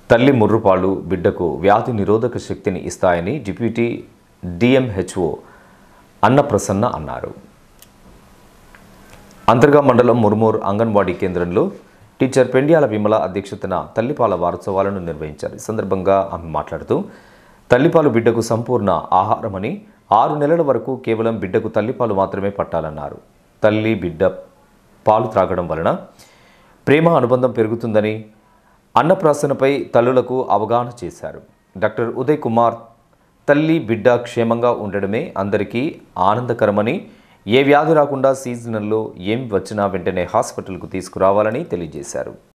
తల్లి ముర్రుపాలు బిడ్డకు వ్యాధి నిరోధక శక్తిని ఇస్తాయని డిప్యూటీ డిఎంహెచ్ఓ అన్నప్రసన్న అన్నారు అంతర్గా మండలం ముర్మూర్ అంగన్వాడీ కేంద్రంలో టీచర్ పెండ్యాల విమల అధ్యక్షతన తల్లిపాల వారోత్సవాలను నిర్వహించారు ఈ సందర్భంగా ఆమె మాట్లాడుతూ తల్లిపాలు బిడ్డకు సంపూర్ణ ఆహారమని ఆరు నెలల వరకు కేవలం బిడ్డకు తల్లిపాలు మాత్రమే పట్టాలన్నారు తల్లి బిడ్డ పాలు త్రాగడం వలన ప్రేమ అనుబంధం పెరుగుతుందని అన్నప్రాసనపై తల్లులకు అవగాహన చేశారు డాక్టర్ ఉదయ్ కుమార్ తల్లి బిడ్డ క్షేమంగా ఉండడమే అందరికీ ఆనందకరమని ఏ వ్యాధి రాకుండా సీజనల్లో ఏం వచ్చినా వెంటనే హాస్పిటల్కు తీసుకురావాలని తెలియజేశారు